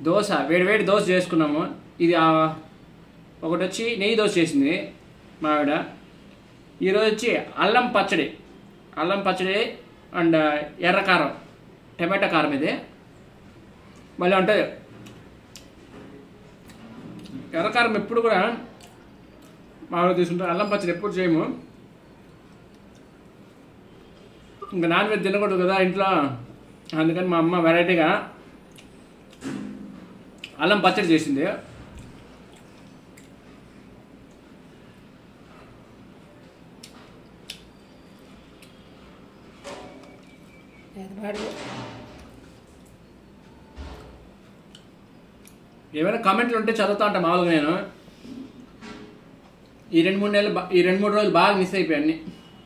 దోశ వేడి వేడి దోశ చేసుకున్నాము ఇది ఆ, ఒకటి వచ్చి నెయ్యి దోశ చేసింది మా ఆవిడ ఈరోజు వచ్చి అల్లం పచ్చడి అల్లం పచ్చడి అండ్ ఎర్ర కారం టమాటా కారం ఇది మళ్ళీ ఉంటుంది ఎర్రకారం ఎప్పుడు కూడా మామూలుగా తీసుకుంటాం అల్లం పచ్చడి ఎప్పుడు చేయము ఇంకా నాన్ వెజ్ తినకూడదు కదా ఇంట్లో అందుకని మా అమ్మ వెరైటీగా అల్లం పచ్చడి చేసింది ఏమైనా కామెంట్లు ఉంటే చదువుతా ఉంటా మామూలుగా నేను ఈ రెండు మూడు నెలలు బా- ఈ రెండు మూడు రోజులు బాగా మిస్ అయిపోయాయి అన్ని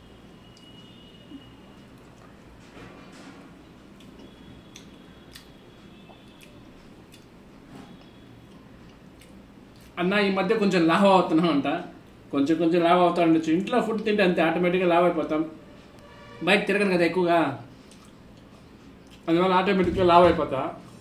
అన్న ఈ మధ్య కొంచెం లావ్ అవుతున్నాం అంట కొంచెం కొంచెం లావ్ అవుతా ఉండొచ్చు ఇంట్లో ఫుడ్ తింటే అంతే ఆటోమేటిక్గా లావ్ అయిపోతాం బయట తిరగను కదా ఎక్కువగా అందువల్ల ఆటోమేటిక్గా లావ్ అయిపోతా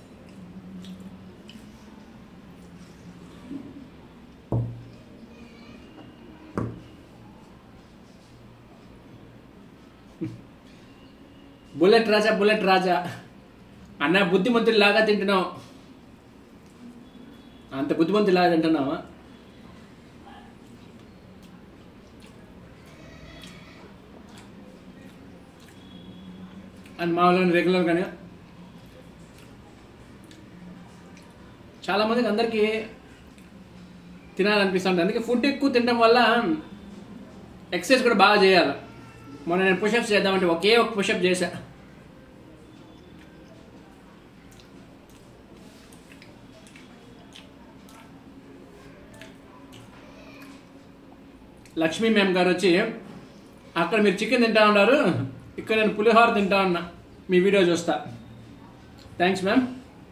బుల్లెట్ రాజా బుల్లెట్ రాజా అన్న బుద్ధిమంతులు లాగా తింటున్నావు అంత బుద్ధిమంతులు లాగా తింటున్నావా అని మామూలుగా రెగ్యులర్గానే చాలామందికి అందరికీ తినాలనిపిస్తుంది అందుకే ఫుడ్ ఎక్కువ తినడం వల్ల ఎక్సర్సైజ్ కూడా బాగా చేయాలి మొన్న నేను పుషప్స్ చేద్దామంటే ఒకే ఒక పుషప్ చేశా లక్ష్మీ మ్యామ్ గారు వచ్చి అక్కడ మీరు చికెన్ తింటా ఉన్నారు ఇక్కడ నేను పులిహోర తింటా ఉన్నా మీ వీడియో చూస్తా థ్యాంక్స్ మ్యామ్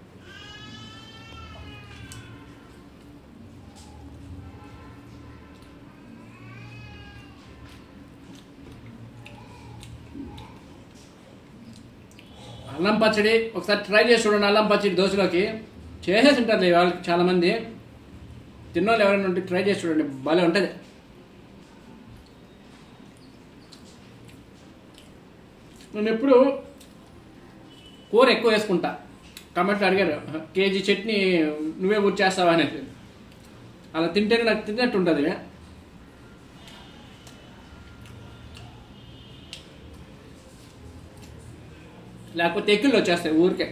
అల్లం పచ్చడి ఒకసారి ట్రై చేసి చూడండి అల్లం పచ్చడి దోశలోకి చేసేసి ఉంటారు వాళ్ళకి చాలామంది తిన్నోళ్ళు ఎవరైనా ఉంటే ట్రై చేసి చూడండి భలే ఉంటుంది నేను ఎప్పుడు కూర ఎక్కువ వేసుకుంటా కమెంట్లు అడిగారు కేజీ చట్నీ నువ్వే ఊరి చేస్తావా అనేది అలా తింటేనే నాకు తిన్నట్టు ఉంటుంది లేకపోతే ఎక్కిళ్ళు వచ్చేస్తాయి ఊరికే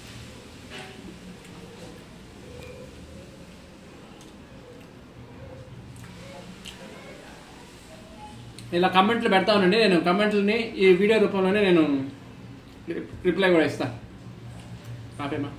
ఇలా కమెంట్లు పెడతా ఉండండి నేను కమెంట్లని ఈ వీడియో రూపంలోనే నేను రిప్లై కూడా ఇస్తాను ఆపేమా